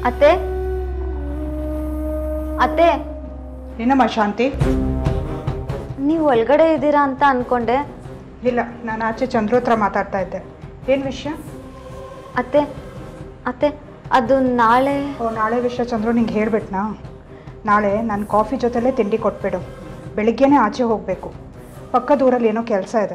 ಅತ್ತೆ ಅತ್ತೆ ಏನಮ್ಮ ಶಾಂತಿ ನೀವು ಒಳಗಡೆ ಇದ್ದೀರಾ ಅಂತ ಅನ್ಕೊಂಡೆ ಇಲ್ಲ ನಾನು ಆಚೆ ಚಂದ್ರು ಹತ್ರ ಮಾತಾಡ್ತಾ ಇದ್ದೆ ಏನು ವಿಷಯ ಅತ್ತೆ ಅತ್ತೆ ಅದು ನಾಳೆ ಓ ನಾಳೆ ವಿಷಯ ಚಂದ್ರು ನಿಂಗೆ ಹೇಳ್ಬಿಟ್ನಾ ನಾಳೆ ನಾನು ಕಾಫಿ ಜೊತೆಲೇ ತಿಂಡಿ ಕೊಟ್ಬಿಡು ಬೆಳಿಗ್ಗೆನೇ ಆಚೆ ಹೋಗಬೇಕು ಪಕ್ಕದ ಊರಲ್ಲಿ ಏನೋ ಕೆಲಸ ಇದೆ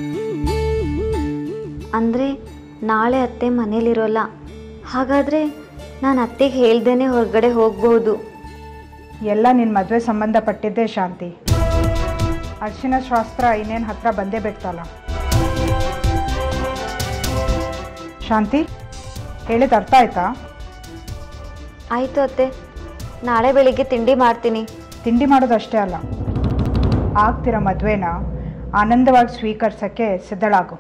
ಅಂದರೆ ನಾಳೆ ಅತ್ತೆ ಮನೇಲಿರೋಲ್ಲ ಹಾಗಾದರೆ ನಾನು ಅತ್ತೆಗೆ ಹೇಳ್ದೇನೆ ಹೊರಗಡೆ ಹೋಗ್ಬೋದು ಎಲ್ಲ ನಿನ್ನ ಮದುವೆ ಸಂಬಂಧಪಟ್ಟಿದ್ದೇ ಶಾಂತಿ ಅರ್ಶಿನ ಶಾಸ್ತ್ರ ಇನ್ನೇನು ಹತ್ರ ಬಂದೇ ಬಿಡ್ತಲ್ಲ ಶಾಂತಿ ಹೇಳಿದ ಅರ್ಥ ಆಯ್ತಾ ಆಯಿತು ಅತ್ತೆ ನಾಳೆ ಬೆಳಿಗ್ಗೆ ತಿಂಡಿ ಮಾಡ್ತೀನಿ ತಿಂಡಿ ಮಾಡೋದಷ್ಟೇ ಅಲ್ಲ ಆಗ್ತಿರೋ ಮದುವೆನ ಆನಂದವಾಗಿ ಸ್ವೀಕರಿಸೋಕ್ಕೆ ಸಿದ್ಧಳಾಗು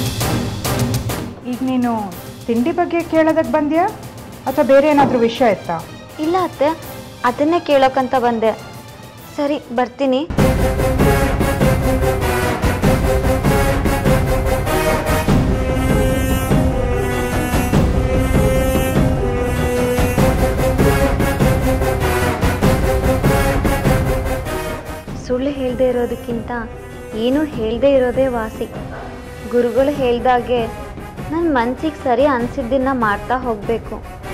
ಈಗ ನೀನು ತಿಂಡಿ ಬಗ್ಗೆ ಕೇಳೋದಕ್ಕೆ ಬಂದ್ಯಾ ಅಥವಾ ಬೇರೆ ಏನಾದರೂ ವಿಷಯ ಇತ್ತಾ ಇಲ್ಲ ಅತ್ತೆ ಅದನ್ನೇ ಕೇಳೋಕ್ಕಂತ ಬಂದೆ ಸರಿ ಬರ್ತೀನಿ ಸುಳ್ಳು ಹೇಳದೆ ಇರೋದಕ್ಕಿಂತ ಏನೂ ಹೇಳದೆ ಇರೋದೇ ವಾಸಿ ಗುರುಗಳು ಹೇಳ್ದಾಗೆ ನನ್ನ ಮನ್ಸಿಗೆ ಸರಿ ಅನಿಸಿದ್ದನ್ನ ಮಾಡ್ತಾ ಹೋಗಬೇಕು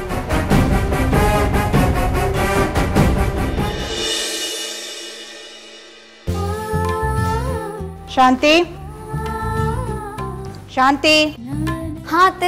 ಶಾಂತಿ ಶಾಂತಿ ಹಾಂ ಅತ್ತೆ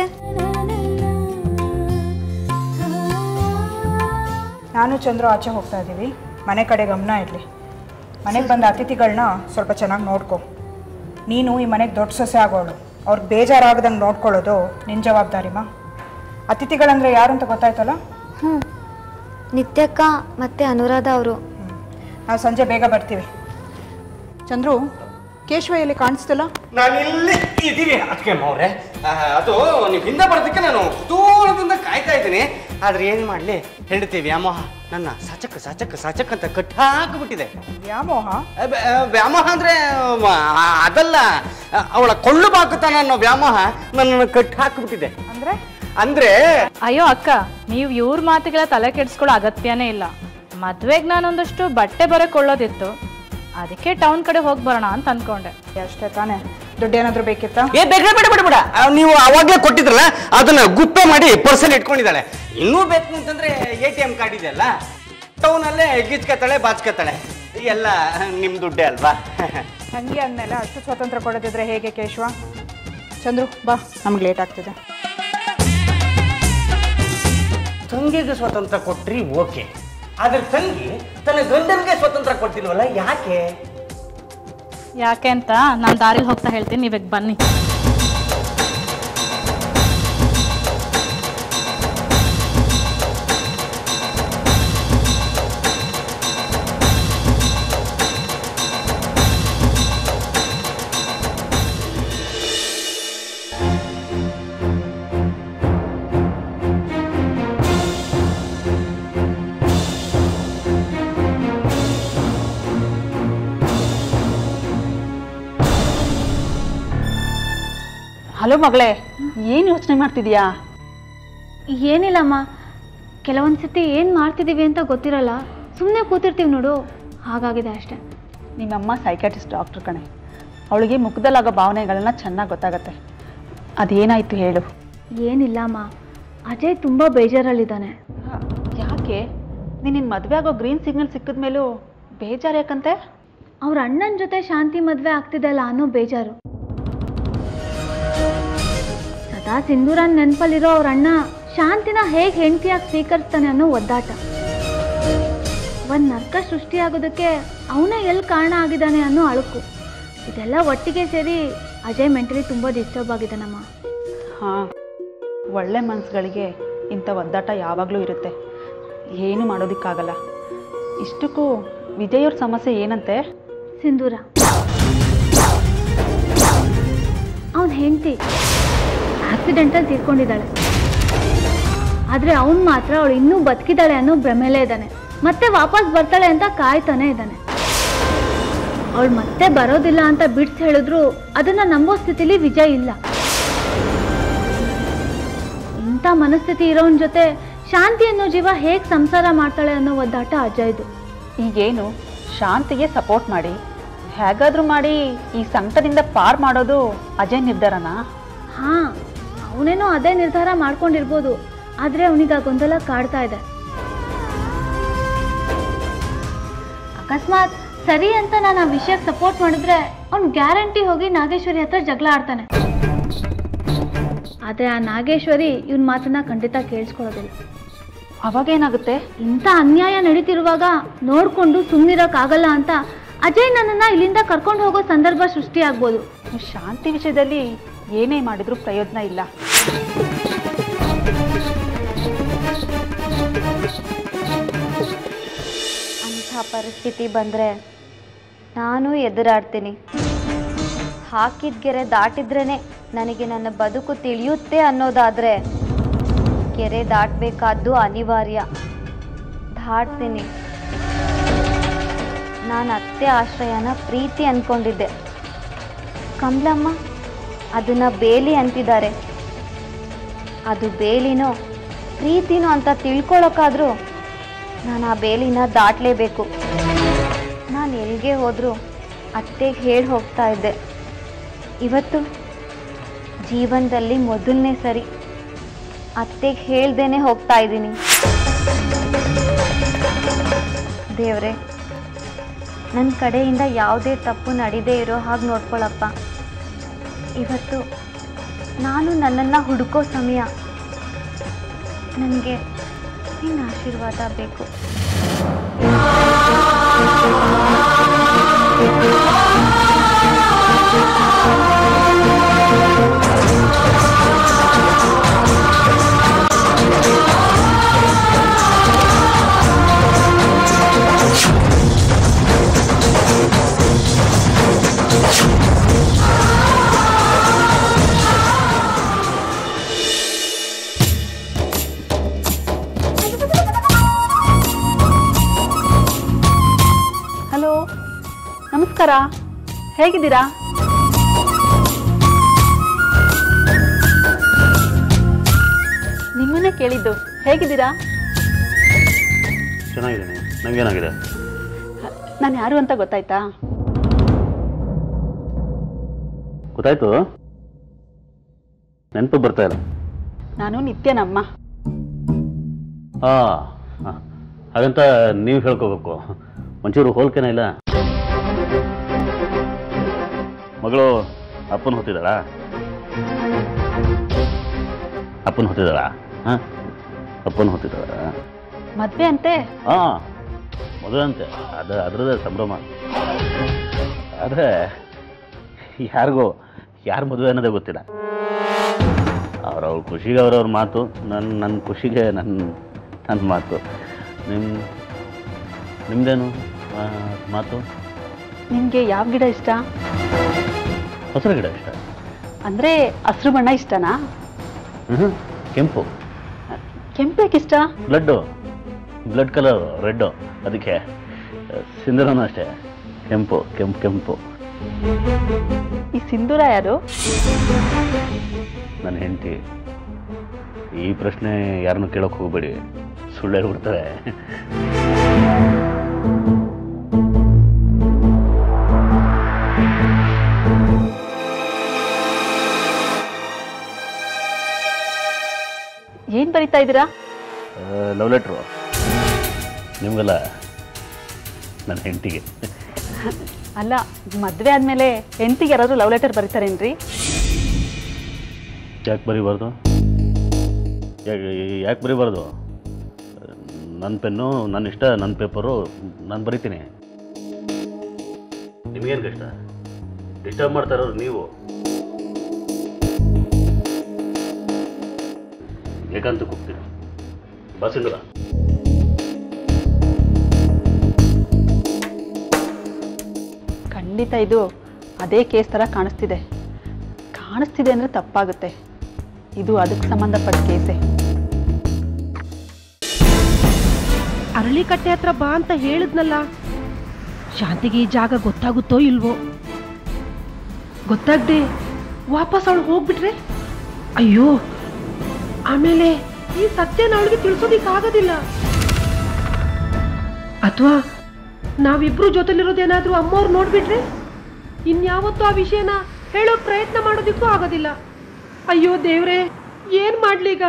ನಾನು ಚಂದ್ರು ಆಚೆ ಹೋಗ್ತಾ ಇದ್ದೀವಿ ಮನೆ ಕಡೆ ಗಮನ ಇರಲಿ ಮನೆಗೆ ಬಂದ ಅತಿಥಿಗಳನ್ನ ಸ್ವಲ್ಪ ಚೆನ್ನಾಗಿ ನೋಡ್ಕೊ ನೀನು ಈ ಮನೆಗೆ ದೊಡ್ಡ ಸೊಸೆ ಆಗೋಳು ಅವ್ರಿಗೆ ಬೇಜಾರಾಗದಂಗೆ ನೋಡ್ಕೊಳ್ಳೋದು ನಿನ್ನ ಜವಾಬ್ದಾರಿಮಾ ಅತಿಥಿಗಳಂದ್ರೆ ಯಾರು ಅಂತ ಗೊತ್ತಾಯ್ತಲ್ಲ ಹ್ಞೂ ನಿತ್ಯಕ್ಕ ಮತ್ತು ಅನುರಾಧ ಅವರು ನಾವು ಸಂಜೆ ಬೇಗ ಬರ್ತೀವಿ ಚಂದ್ರು ಕೇಶವ ಎಲ್ಲಿ ಕಾಣಿಸ್ತಿಲ್ಲ ನಾನು ಇಲ್ಲಿ ಇದ್ದೀನಿ ಅದಕ್ಕೆ ಅವ್ರೆ ಅದು ನೀವು ಹಿಂದೆ ಬರೋದಕ್ಕೆ ನಾನು ಕುತೂಹಲದಿಂದ ಕಾಯ್ತಾ ಇದ್ದೀನಿ ಆದ್ರೆ ಏನು ಮಾಡಲಿ ಹೆಂಡತಿ ವ್ಯಾಮೋಹ ನನ್ನ ಸಚಕ್ ಸಚಕ್ ಸಚಕ್ ಅಂತ ಕಟ್ಟಾಕ್ಬಿಟ್ಟಿದೆ ವ್ಯಾಮೋಹ ಅ, ಬ- ಅ, ವ್ಯಾಮೋಹ ಅಂದ್ರೆ ಮ, ಆ, ಅದಲ್ಲ ಅ, ಅವಳ ಕೊಳ್ಳು ಬಾಕುತ್ತಾನ ಅನ್ನೋ ವ್ಯಾಮೋಹ ನನ್ನನ್ನು ಕಟ್ಟಿ ಹಾಕ್ಬಿಟ್ಟಿದೆ ಅಂದರೆ ಅಂದ್ರೆ ಅಯ್ಯೋ ಅಕ್ಕ ನೀವು ಇವ್ರ ಮಾತಿಗೆಲ್ಲ ತಲೆ ಕೆಡಿಸ್ಕೊಳ್ಳೋ ಅಗತ್ಯನೇ ಇಲ್ಲ ಮದ್ವೆಗೆ ನಾನೊಂದಷ್ಟು ಬಟ್ಟೆ ಬರಕೊಳ್ಳೋದಿತ್ತು ಅದಕ್ಕೆ ಟೌನ್ ಕಡೆ ಹೋಗಿ ಬರೋಣ ಅಂತ ಅನ್ಕೊಂಡೆ ಅಷ್ಟೇ ತಾನೇ ದುಡ್ಡು ಏನಾದರೂ ಬೇಕಿತ್ತಾ ಏ ಬೇಡ ಬೇಡ ಬೇಡ ಬೇಡ ಆ, ನೀವು ಅವಾಗಲೇ ಕೊಟ್ಟಿದ್ರಲ್ಲ ಅದನ್ನ ಗುಪ್ತ ಮಾಡಿ ಪರ್ಸನ್ ಇಟ್ಕೊಂಡಿದ್ದಾಳೆ ಇನ್ನೂ ಬೇಕು ಅಂತಂದ್ರೆ ಎ ಟಿ ಎಂ ಕಾರ್ಡ್ ಇದೆಯಲ್ಲ ಟೌನಲ್ಲೇ ಗಿಚ್ಕತ್ತಾಳೆ ಬಾಚ್ಕತ್ತಾಳೆ ಎಲ್ಲ ನಿಮ್ಮ ದುಡ್ಡೇ ಅಲ್ವಾ ಹಂಗೆ ಅಂದಮೇಲೆ ಅಷ್ಟು ಸ್ವಾತಂತ್ರ್ಯ ಕೊಡೋದಿದ್ರೆ ಹೇಗೆ ಕೇಶವ ಚಂದ್ರು ಬಾ ನಮ್ಗೆ ಲೇಟ್ ಆಗ್ತಿದೆ ತಂಗಿಗೆ ಸ್ವತಂತ್ರ ಕೊಟ್ರಿ ಓಕೆ ಆದ್ರೆ ತಂಗಿ ತನ್ನ ಗಂಡನಿಗೆ ಸ್ವತಂತ್ರ ಕೊಡ್ತಿಲ್ವಲ್ಲ ಯಾಕೆ ಯಾಕೆ ಅಂತ ನಾನು ದಾರಿಲಿ ಹೋಗ್ತಾ ಹೇಳ್ತೀನಿ ನೀವಾಗ ಬನ್ನಿ ಹಲೋ ಮಗಳೇ ಏನು ಯೋಚನೆ ಮಾಡ್ತಿದ್ಯಾ ಏನಿಲ್ಲಮ್ಮ ಕೆಲವೊಂದು ಸತಿ ಏನು ಮಾಡ್ತಿದ್ದೀವಿ ಅಂತ ಗೊತ್ತಿರಲ್ಲ ಸುಮ್ಮನೆ ಕೂತಿರ್ತೀವಿ ನೋಡು ಹಾಗಾಗಿದೆ ಅಷ್ಟೆ ನಿಮ್ಮಮ್ಮ ಸೈಕಾಟಿಸ್ಟ್ ಡಾಕ್ಟ್ರ್ ಕಣೆ ಅವಳಿಗೆ ಮುಖದಲ್ಲಾಗೋ ಭಾವನೆಗಳನ್ನ ಚೆನ್ನಾಗಿ ಗೊತ್ತಾಗತ್ತೆ ಅದೇನಾಯ್ತು ಹೇಳು ಏನಿಲ್ಲಮ್ಮ ಅಜಯ್ ತುಂಬ ಬೇಜಾರಲ್ಲಿದ್ದಾನೆ ಯಾಕೆ ನೀನು ನಿನ್ನ ಮದುವೆ ಆಗೋ ಗ್ರೀನ್ ಸಿಗ್ನಲ್ ಸಿಕ್ಕಿದ ಮೇಲೂ ಬೇಜಾರು ಯಾಕಂತೆ ಅವ್ರ ಅಣ್ಣನ ಜೊತೆ ಶಾಂತಿ ಮದುವೆ ಆಗ್ತಿದೆಯಲ್ಲ ಅನ್ನೋ ಬೇಜಾರು ಸದಾ ಸಿಂಧೂರನ್ ನೆನಪಲ್ಲಿರೋ ಅವ್ರ ಅಣ್ಣ ಶಾಂತಿನ ಹೇಗೆ ಹೆಂಡತಿಯಾಗಿ ಸ್ವೀಕರಿಸ್ತಾನೆ ಅನ್ನೋ ಒದ್ದಾಟ ಒಂದು ನರ್ಕ ಸೃಷ್ಟಿಯಾಗೋದಕ್ಕೆ ಅವನೇ ಎಲ್ಲಿ ಕಾರಣ ಆಗಿದ್ದಾನೆ ಅನ್ನೋ ಅಳುಕು ಇದೆಲ್ಲ ಒಟ್ಟಿಗೆ ಸೇರಿ ಅಜಯ್ ಮೆಂಟಲಿ ತುಂಬ ಡಿಸ್ಟರ್ಬ್ ಆಗಿದ್ದಾನಮ್ಮ ಹಾಂ ಒಳ್ಳೆ ಮನಸ್ಸುಗಳಿಗೆ ಇಂಥ ಒದ್ದಾಟ ಯಾವಾಗಲೂ ಇರುತ್ತೆ ಏನು ಮಾಡೋದಕ್ಕಾಗಲ್ಲ ಇಷ್ಟಕ್ಕೂ ವಿಜಯವ್ರ ಸಮಸ್ಯೆ ಏನಂತೆ ಸಿಂಧೂರ ಅವನ ಹೆಂಡತಿ ಆಕ್ಸಿಡೆಂಟಲ್ಲಿ ತೀರ್ಕೊಂಡಿದ್ದಾಳೆ ಆದರೆ ಅವನು ಮಾತ್ರ ಅವಳು ಇನ್ನೂ ಬದುಕಿದ್ದಾಳೆ ಅನ್ನೋ ಭ್ರಮೆಲೇ ಇದ್ದಾನೆ ಮತ್ತೆ ವಾಪಸ್ ಬರ್ತಾಳೆ ಅಂತ ಕಾಯ್ತಾನೆ ಇದ್ದಾನೆ ಅವಳು ಮತ್ತೆ ಬರೋದಿಲ್ಲ ಅಂತ ಬಿಡ್ಸ್ ಹೇಳಿದ್ರು ಅದನ್ನ ನಂಬೋ ಸ್ಥಿತಿಲಿ ವಿಜಯ್ ಇಲ್ಲ ಇಂಥ ಮನಸ್ಥಿತಿ ಇರೋನ್ ಜೊತೆ ಶಾಂತಿ ಅನ್ನೋ ಜೀವ ಹೇಗೆ ಸಂಸಾರ ಮಾಡ್ತಾಳೆ ಅನ್ನೋ ಒದ್ದಾಟ ಅಜ್ಜಯ್ದು ಈಗೇನು ಶಾಂತಿಗೆ ಸಪೋರ್ಟ್ ಮಾಡಿ ಹೇಗಾದರೂ ಮಾಡಿ ಈ ಸಂಕಟದಿಂದ ಪಾರ್ ಮಾಡೋದು ಅಜಯ್ ನಿರ್ಧಾರನಾ ಹಾ ಅವನೇನೋ ಅದೇ ನಿರ್ಧಾರ ಮಾಡ್ಕೊಂಡಿರ್ಬೋದು ಆದ್ರೆ ಅವನಿಗೆ ಆ ಗೊಂದಲ ಕಾಡ್ತಾ ಇದೆ ಅಕಸ್ಮಾತ್ ಸರಿ ಅಂತ ನಾನು ಆ ವಿಷಯಕ್ಕೆ ಸಪೋರ್ಟ್ ಮಾಡಿದ್ರೆ ಅವ್ನು ಗ್ಯಾರಂಟಿ ಹೋಗಿ ನಾಗೇಶ್ವರಿ ಹತ್ರ ಜಗಳ ಆಡ್ತಾನೆ ಆದ್ರೆ ಆ ನಾಗೇಶ್ವರಿ ಇವನ್ ಮಾತನ್ನ ಖಂಡಿತ ಕೇಳಿಸ್ಕೊಳ್ಳೋದಿಲ್ಲ ಅವಾಗೇನಾಗುತ್ತೆ ಇಂಥ ಅನ್ಯಾಯ ನಡೀತಿರುವಾಗ ನೋಡ್ಕೊಂಡು ಸುಮ್ಮನಿರೋಕ್ಕಾಗಲ್ಲ ಅಂತ ಅಜಯ್ ನನ್ನನ್ನ ಇಲ್ಲಿಂದ ಕರ್ಕೊಂಡು ಹೋಗೋ ಸಂದರ್ಭ ಸೃಷ್ಟಿಯಾಗ್ಬೋದು ಶಾಂತಿ ವಿಷಯದಲ್ಲಿ ಏನೇ ಮಾಡಿದ್ರೂ ಪ್ರಯೋಜನ ಇಲ್ಲ ಅಂಥ ಪರಿಸ್ಥಿತಿ ಬಂದರೆ ನಾನು ಎದುರಾಡ್ತೀನಿ ಹಾಕಿದ ಗೆರೆ ದಾಟಿದ್ರೇ ನನಗೆ ನನ್ನ ಬದುಕು ತಿಳಿಯುತ್ತೆ ಅನ್ನೋದಾದರೆ ಕೆರೆ ದಾಟಬೇಕಾದ್ದು ಅನಿವಾರ್ಯ ದಾಟ್ತೀನಿ ನಾನು ಅತ್ತೆ ಆಶ್ರಯನ ಪ್ರೀತಿ ಅಂದ್ಕೊಂಡಿದ್ದೆ ಕಮಲಮ್ಮ ಅದನ್ನು ಬೇಲಿ ಅಂತಿದ್ದಾರೆ ಅದು ಬೇಲಿನೋ ಪ್ರೀತಿನೋ ಅಂತ ತಿಳ್ಕೊಳಕ್ಕಾದ್ರೂ ನಾನು ಆ ಬೇಲಿನ ದಾಟಲೇಬೇಕು ನಾನು ಎಲ್ಲಿಗೆ ಹೋದರೂ ಅತ್ತೆಗೆ ಹೇಳಿ ಹೋಗ್ತಾ ಇದ್ದೆ ಇವತ್ತು ಜೀವನದಲ್ಲಿ ಮೊದಲನೇ ಸರಿ ಅತ್ತೆಗೆ ಹೇಳ್ದೇನೆ ಹೋಗ್ತಾ ಇದ್ದೀನಿ ದೇವ್ರೆ ನನ್ನ ಕಡೆಯಿಂದ ಯಾವುದೇ ತಪ್ಪು ನಡೀದೇ ಇರೋ ಹಾಗೆ ನೋಡ್ಕೊಳಪ್ಪ ಇವತ್ತು ನಾನು ನನ್ನನ್ನು ಹುಡುಕೋ ಸಮಯ ನನಗೆ ನಿನ್ನ ಆಶೀರ್ವಾದ ಬೇಕು ಹಲೋ ನಮಸ್ಕಾರ ಹೇಗಿದ್ದೀರಾ ನಿಮ್ಮನ್ನೇ ಕೇಳಿದ್ದು ಹೇಗಿದ್ದೀರಾ ಚೆನ್ನಾಗಿದ್ದೀನಿ ನಂಗೇನಾಗಿದೆ ನಾನು ಯಾರು ಅಂತ ಗೊತ್ತಾಯ್ತಾ ಗೊತ್ತಾಯ್ತು ನೆನಪು ಬರ್ತಾ ಇಲ್ಲ ನಾನು ನಿತ್ಯನಮ್ಮ ಹಾ ಹಾ. ಹಾಗಂತ ನೀವು ಹೇಳ್ಕೋಬೇಕು ಒಂಚೂರು ಹೋಲ್ಕೆನೇ ಇಲ್ಲ ಮಗಳು ಅಪ್ಪನ ಹೊತ್ತಿದ್ದಾಳ ಅಪ್ಪನ ಹೊತ್ತಿದ್ದಾಳ ಹಾಂ ಅಪ್ಪನ ಹೊತ್ತಿದ್ದಾಳ ಮದ್ವೆ ಅಂತೆ ಹಾ ಮದುವೆ ಅಂತೆ ಅದು ಅದರದ್ದೇ ಸಂಭ್ರಮ ಆದರೆ ಯಾರಿಗೂ ಯಾರ ಮದುವೆ ಅನ್ನೋದೇ ಗೊತ್ತಿಲ್ಲ ಅವ್ರವ್ರ ಖುಷಿಗೆ ಅವ್ರವ್ರ ಮಾತು ನನ್ನ ನನ್ನ ಖುಷಿಗೆ ನನ್ನ ನನ್ನ ಮಾತು ನಿಮ್ಮ ನಿಮ್ಮದೇನು ಮಾತು ನಿಮಗೆ ಯಾವ ಗಿಡ ಇಷ್ಟ ಹಸಿರು ಗಿಡ ಇಷ್ಟ ಅಂದರೆ ಹಸಿರು ಬಣ್ಣ ಇಷ್ಟನಾ ಹ್ಞೂ ಕೆಂಪು ಕೆಂಪೇಕ್ ಇಷ್ಟ ಬ್ಲಡ್ಡು ಬ್ಲಡ್ ಕಲರ್ ರೆಡ್ಡು ಅದಕ್ಕೆ ಸಿಂಧೂರನೂ ಅಷ್ಟೇ ಕೆಂಪು ಕೆಂಪು ಕೆಂಪು ಈ ಸಿಂಧೂರ ಯಾರು ನನ್ನ ಹೆಂಡತಿ ಈ ಪ್ರಶ್ನೆ ಯಾರನ್ನು ಕೇಳೋಕೆ ಹೋಗಬೇಡಿ ಸುಳ್ಳು ಹೇಳ್ಬಿಡ್ತಾರೆ ಏನು ಬರಿತಾ ಇದ್ದೀರಾ ಲವ್ ಲೆಟ್ರು ನಿಮಗಲ್ಲ ನನ್ನ ಹೆಂಡತಿಗೆ ಅಲ್ಲ ಮದುವೆ ಆದಮೇಲೆ ಹೆಂಡತಿಗೆ ಯಾರಾದರೂ ಲವ್ ಲೆಟರ್ ಬರೀತಾರೇನ್ರಿ ಯಾಕೆ ಬರೀಬಾರ್ದು ಯಾಕೆ ಯಾಕೆ ಬರೀಬಾರ್ದು ನನ್ನ ಪೆನ್ನು ನನ್ನ ಇಷ್ಟ ನನ್ನ ಪೇಪರು ನಾನು ಬರಿತೀನಿ ನಿಮಗೇನು ಕಷ್ಟ ಡಿಸ್ಟರ್ಬ್ ಮಾಡ್ತಾ ಇರೋರು ನೀವು ಏಕಾಂತಕ್ಕೆ ಹೋಗ್ತೀನಿ ಬಸ್ಸಿಂದ್ರ ಖಂಡಿತ ಇದು ಅದೇ ಕೇಸ್ ಥರ ಕಾಣಿಸ್ತಿದೆ ಕಾಣಿಸ್ತಿದೆ ಅಂದರೆ ತಪ್ಪಾಗುತ್ತೆ ಇದು ಅದಕ್ಕೆ ಸಂಬಂಧಪಟ್ಟ ಕೇಸೇ ಅರಳಿಕಟ್ಟೆ ಹತ್ರ ಬಾ ಅಂತ ಹೇಳಿದ್ನಲ್ಲ ಶಾಂತಿಗೆ ಈ ಜಾಗ ಗೊತ್ತಾಗುತ್ತೋ ಇಲ್ವೋ ಗೊತ್ತಾಗ್ದೆ ವಾಪಸ್ ಅವಳು ಹೋಗ್ಬಿಟ್ರೆ ಅಯ್ಯೋ ಆಮೇಲೆ ಈ ಸತ್ಯನ ಅವಳಿಗೆ ತಿಳಿಸೋದಿಕ್ಕಾಗೋದಿಲ್ಲ ಅಥವಾ ನಾವಿಬ್ರು ಜೊತೆಲಿರೋದೇನಾದ್ರೂ ಅಮ್ಮವ್ರು ನೋಡ್ಬಿಟ್ರೆ ಇನ್ಯಾವತ್ತೂ ಆ ವಿಷಯನ ಹೇಳೋಕ್ ಪ್ರಯತ್ನ ಮಾಡೋದಿಕ್ಕೂ ಆಗೋದಿಲ್ಲ ಅಯ್ಯೋ ದೇವ್ರೆ ಏನ್ ಮಾಡ್ಲೀಗ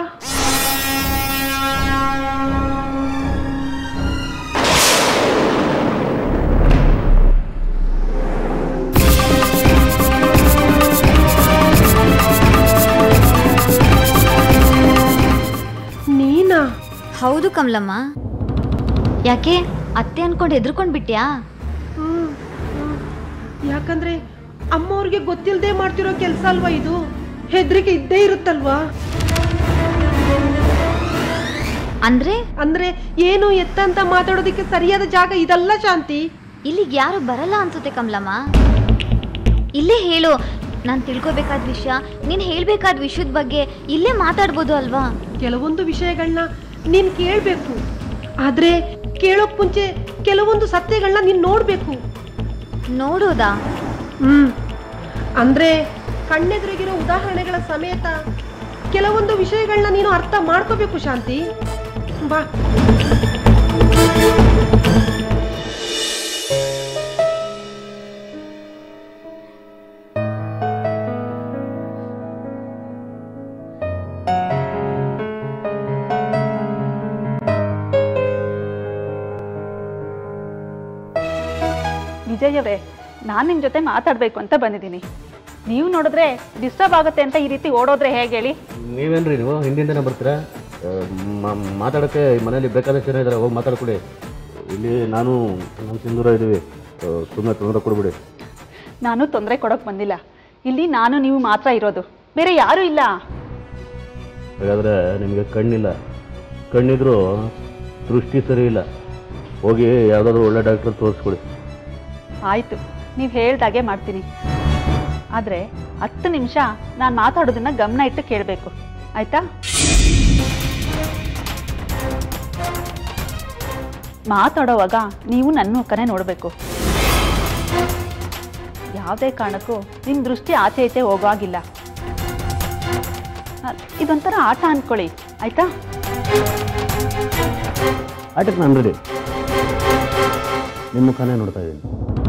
ನೀನಾ ಹೌದು ಕಮಲಮ್ಮ ಯಾಕೆ ಅತ್ತೆ ಅನ್ಕೊಂಡು ಹೆದರ್ಕೊಂಡು ಬಿಟ್ಯಾ ಹ್ಮ್, ಹ್ಮ್. ಯಾಕಂದ್ರೆ ಅಮ್ಮವ್ರಿಗೆ ಗೊತ್ತಿಲ್ಲದೆ ಮಾಡ್ತಿರೋ ಕೆಲಸ ಅಲ್ವಾ ಇದು ಹೆದರಿಕೆ ಇದ್ದೇ ಇರುತ್ತಲ್ವಾ ಅಂದ್ರೆ ಅಂದ್ರೆ ಏನು ಎತ್ತ ಅಂತ ಮಾತಾಡೋದಕ್ಕೆ ಸರಿಯಾದ ಜಾಗ ಇದಲ್ಲ ಶಾಂತಿ ಇಲ್ಲಿಗೆ ಯಾರು ಬರಲ್ಲ ಅನ್ಸುತ್ತೆ ಕಮಲಮ್ಮ ಇಲ್ಲೇ ಹೇಳು ನಾನು ತಿಳ್ಕೊಬೇಕಾದ ವಿಷಯ ನೀನು ಹೇಳ್ಬೇಕಾದ ವಿಷಯದ ಬಗ್ಗೆ ಇಲ್ಲೇ ಮಾತಾಡ್ಬೋದು ಅಲ್ವಾ ಕೆಲವೊಂದು ವಿಷಯಗಳನ್ನ ನೀನ್ ಕೇಳ್ಬೇಕು ಆದ್ರೆ ಕೇಳೋಕ್ ಮುಂಚೆ ಕೆಲವೊಂದು ಸತ್ಯಗಳನ್ನ ನೀನ್ ನೋಡ್ಬೇಕು ನೋಡೋದಾ ಹ್ಮ್ ಅಂದ್ರೆ ಕಣ್ಣೆದುರಿಗಿರೋ ಉದಾಹರಣೆಗಳ ಸಮೇತ ಕೆಲವೊಂದು ವಿಷಯಗಳನ್ನ ನೀನು ಅರ್ಥ ಮಾಡ್ಕೋಬೇಕು ಶಾಂತಿ ಬಾ ವಿಜಯವೇ ನಾನು ನಿಮ್ಮ ಜೊತೆ ಮಾತಾಡಬೇಕು ಅಂತ ಬಂದಿದ್ದೀನಿ ನೀವು ನೋಡಿದ್ರೆ ಡಿಸ್ಟರ್ಬ್ ಆಗುತ್ತೆ ಅಂತ ಈ ರೀತಿ ಓಡೋದ್ರೆ ಹೇಗೆ ಹೇಳಿ ನೀವೇನ್ರಿ ನೀವು ಹಿಂದಿಂದನೇ ಬರ್ತೀರಾ ಆ, ಮ- ಮಾತಾಡೋಕ್ಕೆ ಮನೇಲಿ ಬೇಕಾದಷ್ಟು ಜನ ಇದ್ದಾರೆ ಹೋಗಿ ಮಾತಾಡ್ಕೊಡಿ ಇಲ್ಲಿ ನಾನು ನಮ್ಮ ಸಿಂಧೂರ ಇದ್ದೀವಿ ಸುಮ್ಮನೆ ತೊಂದರೆ ಕೊಡ್ಬಿಡಿ ನಾನು ತೊಂದರೆ ಕೊಡೋಕೆ ಬಂದಿಲ್ಲ ಇಲ್ಲಿ ನಾನು ನೀವು ಮಾತ್ರ ಇರೋದು ಬೇರೆ ಯಾರೂ ಇಲ್ಲ ಹಾಗಾದರೆ ನಿಮಗೆ ಕಣ್ಣಿಲ್ಲ ಕಣ್ಣಿದ್ರೂ ದೃಷ್ಟಿ ಸರಿ ಇಲ್ಲ ಹೋಗಿ ಯಾವುದಾದ್ರೂ ಒಳ್ಳೆ ಡಾಕ್ಟ್ರ್ ತೋರಿಸ್ಕೊಡಿ ಆಯಿತು ನೀವು ಹೇಳ್ದಾಗೆ ಮಾಡ್ತೀನಿ ಆದರೆ ಹತ್ತು ನಿಮಿಷ ನಾನು ಮಾತಾಡೋದನ್ನ ಗಮನ ಇಟ್ಟು ಕೇಳಬೇಕು ಆಯಿತಾ ಮಾತಾಡೋವಾಗ ನೀವು ನನ್ನ ಮುಖನೇ ನೋಡಬೇಕು ಯಾವುದೇ ಕಾರಣಕ್ಕೂ ನಿಮ್ಮ ದೃಷ್ಟಿ ಆಚೆ ಈಚೆ ಹೋಗೋವಾಗಿಲ್ಲ ಅ, ಇದೊಂಥರ ಆಟ ಅಂದ್ಕೊಳ್ಳಿ ಆಯಿತಾ ಆಟಕ್ಕೆ ನಾನು ರೆಡಿ ನಿಮ್ಮ ಮುಖನೇ ನೋಡ್ತಾ ಇದ್ದೀನಿ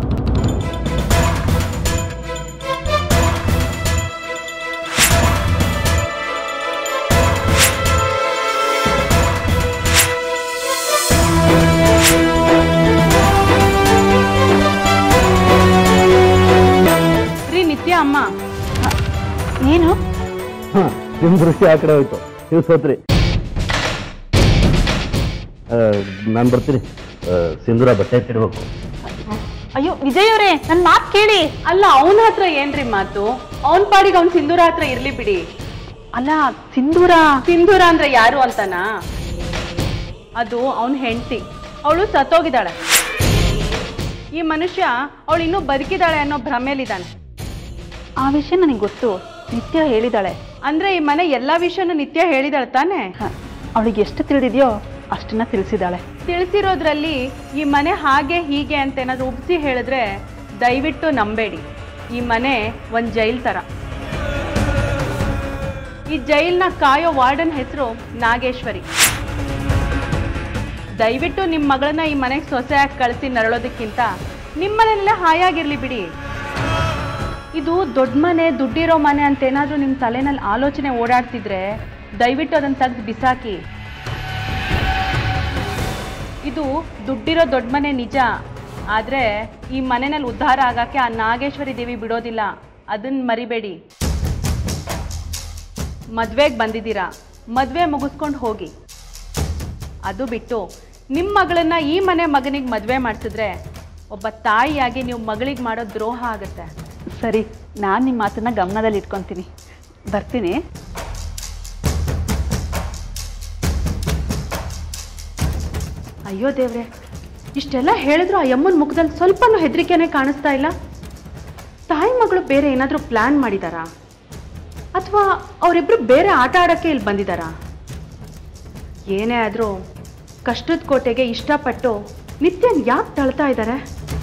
ರೀ ನಿತ್ಯ ಅಮ್ಮ ಏನು ಹಾಂ ನಿಮ್ಮ ದೃಷ್ಟಿ ಆ ಕಡೆ ಹೋಯ್ತು ನೀವು ಸೋತ್ರಿ ನಾನು ಬರ್ತೀನಿ ಆ, ಸಿಂಧೂರ ಬಟ್ಟೆ ಎತ್ತಿಡ್ಬೇಕು ಅಯ್ಯೋ ವಿಜಯ್ ಅವರೇ ನನ್ನ ಮಾತು ಕೇಳಿ ಅಲ್ಲ ಅವನ ಹತ್ರ ಏನ್ರಿ ಮಾತು ಅವನ್ ಪಾಡಿಗೆ ಅವ್ನ್ ಸಿಂಧೂರ ಹತ್ರ ಇರ್ಲಿ ಬಿಡಿ ಅಲ್ಲ ಸಿಂಧೂರ ಸಿಂಧೂರ ಅಂದ್ರೆ ಯಾರು ಅಂತನಾ ಅದು ಅವನ ಹೆಂಡತಿ ಅವಳು ಸತ್ತೋಗಿದ್ದಾಳೆ ಈ ಮನುಷ್ಯ ಅವಳು ಇನ್ನೂ ಬದುಕಿದಾಳೆ ಅನ್ನೋ ಭ್ರಮೆಯಲ್ಲಿದ್ದಾನೆ ಆ ವಿಷಯ ನನಗೆ ಗೊತ್ತು ನಿತ್ಯ ಹೇಳಿದಾಳೆ ಅಂದ್ರೆ ಈ ಮನೆ ಎಲ್ಲಾ ವಿಷಯನೂ ನಿತ್ಯ ಹೇಳಿದಾಳೆ ತಾನೆ ಅವಳಿಗೆ ಎಷ್ಟು ತಿಳಿದಿದೆಯೋ ಅಷ್ಟನ್ನ ತಿಳಿಸಿದಾಳೆ ತಿಳಿಸಿರೋದ್ರಲ್ಲಿ ಈ ಮನೆ ಹಾಗೆ ಹೀಗೆ ಅಂತ ಏನಾದ್ರು ಉಬ್ಸಿ ಹೇಳಿದ್ರೆ ದಯವಿಟ್ಟು ನಂಬೇಡಿ ಈ ಮನೆ ಒಂದ್ ಜೈಲ್ ತರ ಈ ಜೈಲ್ನ ಕಾಯೋ ವಾರ್ಡನ್ ಹೆಸರು ನಾಗೇಶ್ವರಿ ದಯವಿಟ್ಟು ನಿಮ್ಮ ಮಗಳನ್ನ ಈ ಮನೆಗೆ ಸೊಸೆಯಾಗಿ ಕಳಿಸಿ ನರಳೋದಕ್ಕಿಂತ ನಿಮ್ಮನೆಲ್ಲೇ ಹಾಯಾಗಿರ್ಲಿ ಬಿಡಿ ಇದು ದೊಡ್ಡ ಮನೆ ದುಡ್ಡಿರೋ ಮನೆ ಅಂತ ಏನಾದರೂ ನಿಮ್ಮ ತಲೆನಲ್ಲಿ ಆಲೋಚನೆ ಓಡಾಡ್ತಿದ್ರೆ ದಯವಿಟ್ಟು ಅದನ್ನು ತೆಗೆದು ಬಿಸಾಕಿ ಇದು ದುಡ್ಡಿರೋ ದೊಡ್ಡ ಮನೆ ನಿಜ ಆದರೆ ಈ ಮನೆಯಲ್ಲಿ ಉದ್ಧಾರ ಆಗಕ್ಕೆ ಆ ನಾಗೇಶ್ವರಿ ದೇವಿ ಬಿಡೋದಿಲ್ಲ ಅದನ್ನ ಮರಿಬೇಡಿ ಮದ್ವೆಗೆ ಬಂದಿದ್ದೀರಾ ಮದ್ವೆ ಮುಗಿಸ್ಕೊಂಡು ಹೋಗಿ ಅದು ಬಿಟ್ಟು ನಿಮ್ಮ ಮಗಳನ್ನ ಈ ಮನೆ ಮಗನಿಗೆ ಮದುವೆ ಮಾಡಿಸಿದ್ರೆ ಒಬ್ಬ ತಾಯಿಯಾಗಿ ನೀವು ಮಗಳಿಗೆ ಮಾಡೋ ದ್ರೋಹ ಆಗುತ್ತೆ ಸರಿ ನಾನು ನಿಮ್ಮ ಮಾತನ್ನ ಗಮನದಲ್ಲಿ ಇಟ್ಕೊತೀನಿ ಬರ್ತೀನಿ ಅಯ್ಯೋ ದೇವ್ರೆ ಇಷ್ಟೆಲ್ಲ ಹೇಳಿದ್ರು ಆ ಯಮ್ಮನ ಮುಖದಲ್ಲಿ ಸ್ವಲ್ಪನೂ ಹೆದರಿಕೆನೇ ಕಾಣಿಸ್ತಾ ಇಲ್ಲ ತಾಯಿ ಮಗಳು ಬೇರೆ ಏನಾದರೂ ಪ್ಲ್ಯಾನ್ ಮಾಡಿದಾರಾ ಅಥವಾ ಅವರಿಬ್ರು ಬೇರೆ ಆಟ ಆಡೋಕ್ಕೆ ಇಲ್ಲಿ ಬಂದಿದ್ದಾರಾ ಏನೇ ಆದರೂ ಕಷ್ಟದ ಕೋಟೆಗೆ ಇಷ್ಟಪಟ್ಟು ನಿತ್ಯನ್ ಯಾಕೆ ತಳ್ತಾ ಇದ್ದಾರೆ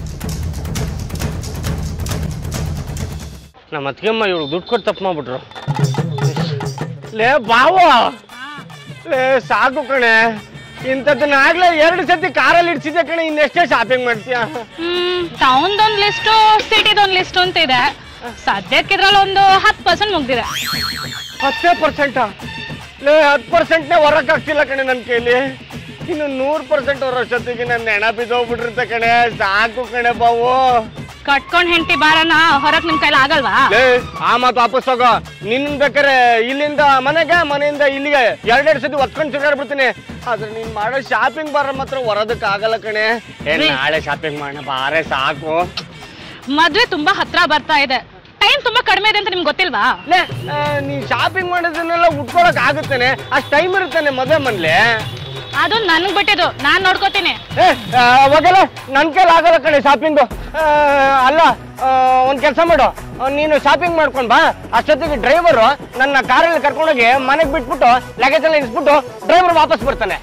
ನಮ್ಮ ಅತ್ತಿಗೆಮ್ಮ ಇವಳು ದುಡ್ಡು ಕೊಟ್ಟು ತಪ್ಪು ಮಾಡ್ಬಿಟ್ರು ಲೇ ಬಾವ ಲೇ, ಸಾಕು ಕಣೆ ಇಂಥದ್ದನ್ನಾಗ್ಲೇ ಎರಡು ಸತಿ ಕಾರಲ್ಲಿ ಇಡ್ಸಿದ್ದೆ ಕಣೆ ಇನ್ನೆಷ್ಟೇ ಶಾಪಿಂಗ್ ಮಾಡ್ತೀಯ ಹ್ಮ್ ಟೌನ್ದೊಂದ್ ಲಿಸ್ಟು ಸಿಟಿದೊಂದ್ ಲಿಸ್ಟ್ ಅಂತ ಇದೆ ಸದ್ಯಕ್ಕೆ ಇದ್ರಲ್ಲಿ ಒಂದು ಹತ್ತು ಪರ್ಸೆಂಟ್ ಮುಗ್ದಿದೆ ಹತ್ತೇ ಪರ್ಸೆಂಟಾ ಲೇ ಹತ್ತು ಪರ್ಸೆಂಟ್ನೇ ಹೊರಕ್ಕಾಗ್ತಿಲ್ಲ ಕಣೆ ನನ್ನ ಕೈಲಿ ಇನ್ನು ನೂರು ಪರ್ಸೆಂಟ್ ಹೊರಷ್ಟೊತ್ತಿಗೆ ನನ್ನ ನೆಣ ಬಿದ್ದೋಗ್ಬಿಟ್ಟಿರುತ್ತೆ ಕಣೆ ಸಾಕು ಕಣೆ ಬಾವು ಕಟ್ಕೊಂಡ್ ಹೆಂಡತಿ ಬಾರನ ಹೊರಗ್ ನಿಮ್ ಕೈಲಿ ಆಗಲ್ವಾ ಲೇ ಆ ಮಾತು ವಾಪಸ್ ಹೋಗೋ ನಿನ್ ಬೇಕಾರೆ ಇಲ್ಲಿಂದ ಮನೆಗೆ ಮನೆಯಿಂದ ಇಲ್ಲಿಗೆ ಎರಡೆರಡು ಸತಿ ಒತ್ಕೊಂಡು ತಿರ್ಗಾಡ್ಬಿಡ್ತೀನಿ ಆದ್ರೆ ನೀನ್ ಮಾಡೋ ಶಾಪಿಂಗ್ ಬಾರ ಮಾತ್ರ ಹೊರೋದಕ್ಕೆ ಆಗಲ್ಲ ಕಣೆ ಏ ನಾಳೆ ಶಾಪಿಂಗ್ ಮಾಡೋಣ ಬಾರೆ ಸಾಕು ಮದ್ವೆ ತುಂಬಾ ಹತ್ರ ಬರ್ತಾ ಇದೆ ಟೈಮ್ ತುಂಬಾ ಕಡಿಮೆ ಇದೆ ಅಂತ ನಿಮ್ಗೆ ಗೊತ್ತಿಲ್ವಾ ಲೇ ಆ, ನೀನ್ ಶಾಪಿಂಗ್ ಮಾಡೋದನ್ನೆಲ್ಲ ಉಟ್ಕೊಳಕ್ ಆಗುತ್ತೇನೆ ಅಷ್ಟ್ ಟೈಮ್ ಇರುತ್ತಾನೆ ಮದುವೆ ಮನ್ಲೆ ಅದು ನನ್ಗ್ ಬಿಟ್ಟಿದ್ದು ನಾನ್ ನೋಡ್ಕೋತೀನಿ ಏ ಅವಾಗೆಲ್ಲ ನನ್ ಕೈಲಿ ಆಗಲ್ಲ ಕಣೆ ಶಾಪಿಂಗು ಅಲ್ಲ ಆ, ಒಂದ್ ಕೆಲಸ ಮಾಡು ಆ, ನೀನು ಶಾಪಿಂಗ್ ಮಾಡ್ಕೊಂಡ್ ಬಾ ಅಷ್ಟೊತ್ತಿಗೆ ಡ್ರೈವರು ನನ್ನ ಕಾರಲ್ಲಿ ಕರ್ಕೊಂಡೋಗಿ ಮನೆಗೆ ಬಿಟ್ಬಿಟ್ಟು ಲಗೇಜ್ ಎಲ್ಲ ಇಳಿಸ್ಬಿಟ್ಟು ಡ್ರೈವರ್ ವಾಪಸ್ ಬರ್ತಾನೆ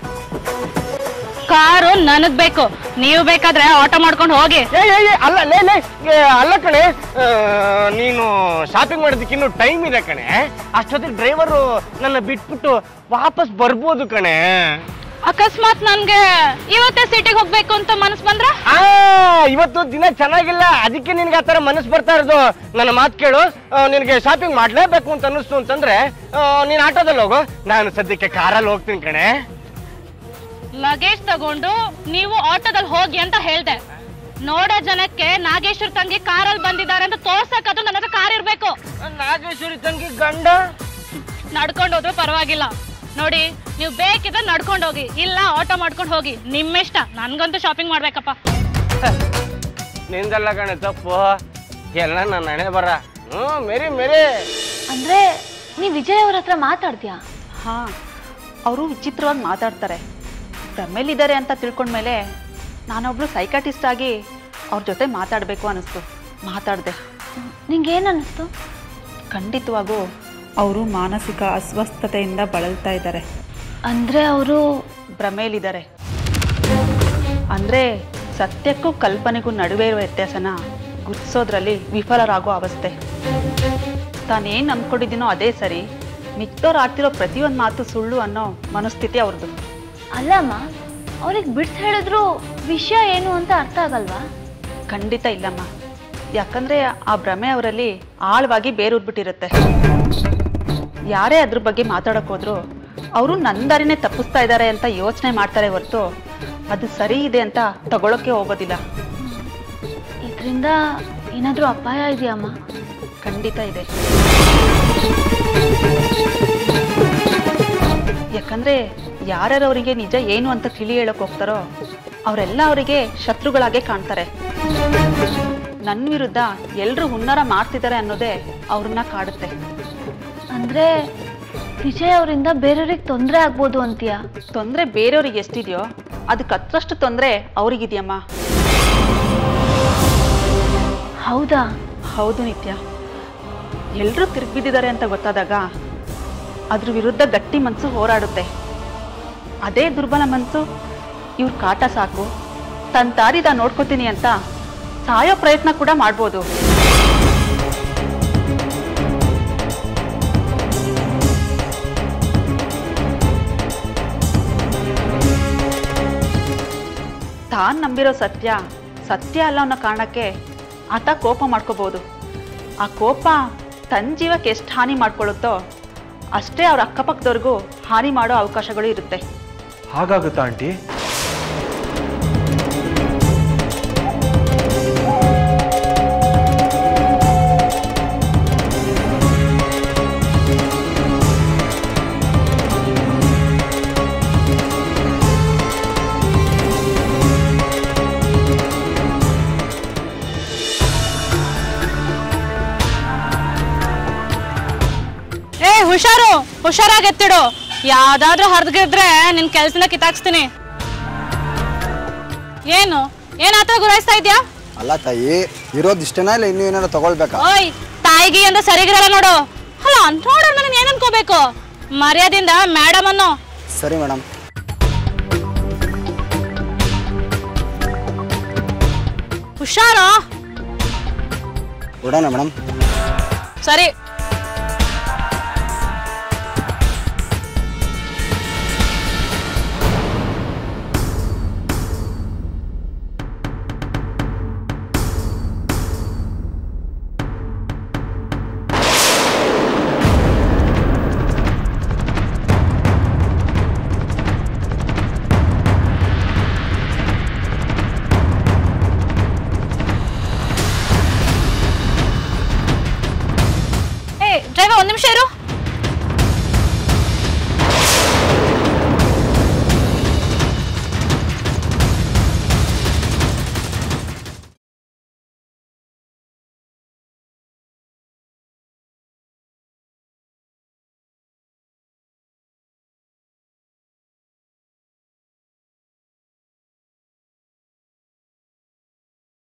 ಕಾರು ನನಗ್ ಬೇಕು ನೀವು ಬೇಕಾದ್ರೆ ಆಟೋ ಮಾಡ್ಕೊಂಡು ಹೋಗಿ ಏ ಏ ಏ, ಅಲ್ಲ ಲೇ ಲೇ ಏ, ಅಲ್ಲ ಕಣೆ ಆ, ನೀನು ಶಾಪಿಂಗ್ ಮಾಡೋದಕ್ಕೆ ಇನ್ನೂ ಟೈಮ್ ಇದೆ ಕಣೆ ಅಷ್ಟೊತ್ತಿಗೆ ಡ್ರೈವರು ನನ್ನ ಬಿಟ್ಬಿಟ್ಟು ವಾಪಸ್ ಬರ್ಬೋದು ಕಣೆ ಅಕಸ್ಮಾತ್ ನನ್ಗೆ ಇವತ್ತೇ ಸಿಟಿಗೆ ಹೋಗ್ಬೇಕು ಅಂತ ಮನಸ್ ಬಂದ್ರ ಆ ಇವತ್ತು ದಿನ ಚೆನ್ನಾಗಿಲ್ಲ ಅದಕ್ಕೆ ನಿನ್ಗೆ ಆ ಥರ ಮನಸ್ಸು ಬರ್ತಾ ಇರೋದು ನನ್ನ ಮಾತು ಕೇಳು ಆ, ನಿನಗೆ ಶಾಪಿಂಗ್ ಮಾಡ್ಲೇಬೇಕು ಅಂತ ಅನ್ನಿಸ್ತು ಅಂತಂದ್ರೆ ಆ, ನೀನ್ ಆಟೋದಲ್ಲಿ ಹೋಗು ನಾನು ಸದ್ಯಕ್ಕೆ ಕಾರಲ್ಲಿ ಹೋಗ್ತೀನಿ ಕಣೆ ಲಗೇಜ್ ತಗೊಂಡು ನೀವು ಆಟೋದಲ್ಲಿ ಹೋಗಿ ಅಂತ ಹೇಳ್ದೆ ನೋಡೋ ಜನಕ್ಕೆ ನಾಗೇಶ್ವರ್ ತಂಗಿ ಕಾರಲ್ಲಿ ಬಂದಿದ್ದಾರೆ ಅಂತ ತೋರ್ಸಕ್ಕಾದ್ರೂ ನನ್ನ ಹತ್ರ ಕಾರ್ ಇರ್ಬೇಕು ನಾಗೇಶ್ವರಿ ತಂಗಿ ಗಂಡ ನಡ್ಕೊಂಡು ಹೋದ್ರು ಪರವಾಗಿಲ್ಲ ನೋಡಿ ನೀವು ಬೇಕಿದ್ರೆ ನಡ್ಕೊಂಡು ಹೋಗಿ ಇಲ್ಲ ಆಟೋ ಮಾಡ್ಕೊಂಡು ಹೋಗಿ ನಿಮ್ಮಿಷ್ಟ ನನ್ಗಂತೂ ಶಾಪಿಂಗ್ ಮಾಡ್ಬೇಕಪ್ಪ ನಿಂದಲ್ಲ ಕಣೆ ತಪ್ಪು ಎಲ್ಲ ನನ್ನ ಹಣೆ ಬರ ಹ್ಞೂ ಮೇರಿ ಮೇರಿ ಅಂದ್ರೆ ನೀ ವಿಜಯ್ ಅವ್ರ ಹತ್ರ ಮಾತಾಡ್ತೀಯಾ ಹಾ ಅವರು ವಿಚಿತ್ರವಾಗಿ ಮಾತಾಡ್ತಾರೆ ಭ್ರಮೇಲಿದ್ದಾರೆ ಅಂತ ತಿಳ್ಕೊಂಡ್ಮೇಲೆ ನಾನೊಬ್ಳು ಸೈಕಾಟಿಸ್ಟ್ ಆಗಿ ಅವ್ರ ಜೊತೆ ಮಾತಾಡಬೇಕು ಅನ್ನಿಸ್ತು ಮಾತಾಡಿದೆ ನಿಂಗೇನ್ ಅನ್ನಿಸ್ತು ಖಂಡಿತವಾಗೂ ಅವರು ಮಾನಸಿಕ ಅಸ್ವಸ್ಥತೆಯಿಂದ ಬಳಲ್ತಾ ಇದ್ದಾರೆ ಅಂದ್ರೆ ಅವರು ಭ್ರಮೇಲಿದ್ದಾರೆ ಅಂದರೆ ಸತ್ಯಕ್ಕೂ ಕಲ್ಪನೆಗೂ ನಡುವೆ ಇರುವ ವ್ಯತ್ಯಾಸನ ಗುರ್ತಿಸೋದ್ರಲ್ಲಿ ವಿಫಲರಾಗೋ ಅವಸ್ಥೆ ತಾನೇನು ನಂಬ್ಕೊಂಡಿದ್ದೀನೋ ಅದೇ ಸರಿ ಮಿಕ್ತವ್ರು ಆಡ್ತಿರೋ ಪ್ರತಿಯೊಂದು ಮಾತು ಸುಳ್ಳು ಅನ್ನೋ ಮನಸ್ಥಿತಿ ಅವ್ರದ್ದು ಅಲ್ಲಮ್ಮ ಅವ್ರಿಗೆ ಬಿಡ್ಸ್ ಹೇಳಿದ್ರು ವಿಷಯ ಏನು ಅಂತ ಅರ್ಥ ಆಗಲ್ವಾ ಖಂಡಿತ ಇಲ್ಲಮ್ಮ ಯಾಕಂದ್ರೆ ಆ ಭ್ರಮೆ ಅವರಲ್ಲಿ ಆಳವಾಗಿ ಬೇರೂರ್ಬಿಟ್ಟಿರುತ್ತೆ ಯಾರೇ ಅದ್ರ ಬಗ್ಗೆ ಮಾತಾಡಕ್ ಹೋದ್ರು ಅವರು ನನ್ನ ದಾರಿನೇ ತಪ್ಪಿಸ್ತಾ ಇದ್ದಾರೆ ಅಂತ ಯೋಚನೆ ಮಾಡ್ತಾರೆ ಹೊರತು ಅದು ಸರಿ ಇದೆ ಅಂತ ತಗೊಳಕ್ಕೆ ಹೋಗೋದಿಲ್ಲ ಇದರಿಂದ ಏನಾದ್ರೂ ಅಪಾಯ ಇದೆಯಮ್ಮ ಖಂಡಿತ ಇದೆ ಯಾಕಂದ್ರೆ ಯಾರ್ಯಾರು ಅವರಿಗೆ ನಿಜ ಏನು ಅಂತ ತಿಳಿ ಹೇಳಕ್ ಹೋಗ್ತಾರೋ ಅವರೆಲ್ಲ ಅವರಿಗೆ ಶತ್ರುಗಳಾಗೆ ಕಾಣ್ತಾರೆ ನನ್ನ ವಿರುದ್ಧ ಎಲ್ರು ಹುನ್ನಾರ ಮಾಡ್ತಿದ್ದಾರೆ ಅನ್ನೋದೇ ಅವ್ರನ್ನ ಕಾಡುತ್ತೆ ಅಂದ್ರೆ ವಿಜಯ್ ಅವರಿಂದ ಬೇರೆಯವ್ರಿಗೆ ತೊಂದರೆ ಆಗ್ಬೋದು ಅಂತೀಯಾ ತೊಂದರೆ ಬೇರೆಯವ್ರಿಗೆ ಎಷ್ಟಿದೆಯೋ ಅದಕ್ಕೆ ಹತ್ರಷ್ಟು ತೊಂದರೆ ಅವ್ರಿಗಿದೆಯಮ್ಮ ಹೌದಾ ಹೌದು ನಿತ್ಯ ಎಲ್ಲರೂ ತಿರುಗಿಬಿದ್ದಿದ್ದಾರೆ ಅಂತ ಗೊತ್ತಾದಾಗ ಅದ್ರ ವಿರುದ್ಧ ಗಟ್ಟಿ ಮನಸ್ಸು ಹೋರಾಡುತ್ತೆ ಅದೇ ದುರ್ಬಲ ಮನಸ್ಸು ಇವ್ರ ಕಾಟ ಸಾಕು ತನ್ನ ದಾರಿ ನಾ ನೋಡ್ಕೋತೀನಿ ಅಂತ ಸಾಯೋ ಪ್ರಯತ್ನ ಕೂಡ ಮಾಡ್ಬೋದು ತಾನು ನಂಬಿರೋ ಸತ್ಯ ಸತ್ಯ ಅಲ್ಲ ಅನ್ನೋ ಕಾರಣಕ್ಕೆ ಆತ ಕೋಪ ಮಾಡ್ಕೋಬೋದು ಆ ಕೋಪ ತನ್ನ ಜೀವಕ್ಕೆ ಎಷ್ಟು ಹಾನಿ ಮಾಡ್ಕೊಳ್ಳುತ್ತೋ ಅಷ್ಟೇ ಅವ್ರ ಅಕ್ಕಪಕ್ಕದವ್ರಿಗೂ ಹಾನಿ ಮಾಡೋ ಅವಕಾಶಗಳು ಇರುತ್ತೆ ಹಾಗಾಗುತ್ತಾ ಆಂಟಿ ಏ ಹುಷಾರು ಹುಷಾರಾಗಿ ಎತ್ತಿಡು ಯಾವ್ದಾದ್ರೂ ಹರಿದ್ಗಿದ್ರೆ ನಿನ್ ಕೆಲ್ಸನ ಕಿತ್ತಾಕ್ಸ್ತೀನಿ ಏನು ಏನ್ ಆತರ ಗುರಾಯಿಸ್ತಾ ಇದ್ಯಾ ಅಲ್ಲ ತಾಯಿ ಇರೋದು ಇಷ್ಟೇನಾ ಇಲ್ಲ ಇನ್ನೂ ಏನಾರು ತಗೊಳ್ಬೇಕಾ ಓಯ್ ತಾಯಿಗೆ ಅಂತ ಸರಿಗಿರಲ್ಲ ನೋಡು ಅಲ್ಲ ನೋಡೋರ್ ನಾನು ಏನ್ ಅನ್ಕೋಬೇಕು ಮರ್ಯಾದಿಂದ ಮೇಡಮ್ ಅನ್ನೋ ಸರಿ ಮೇಡಮ್ ಹುಷಾರು ಕೊಡೋಣ ಮೇಡಮ್ ಸರಿ ದೇವ ಒಂದ್ ನಿಮಿಷ ಇರು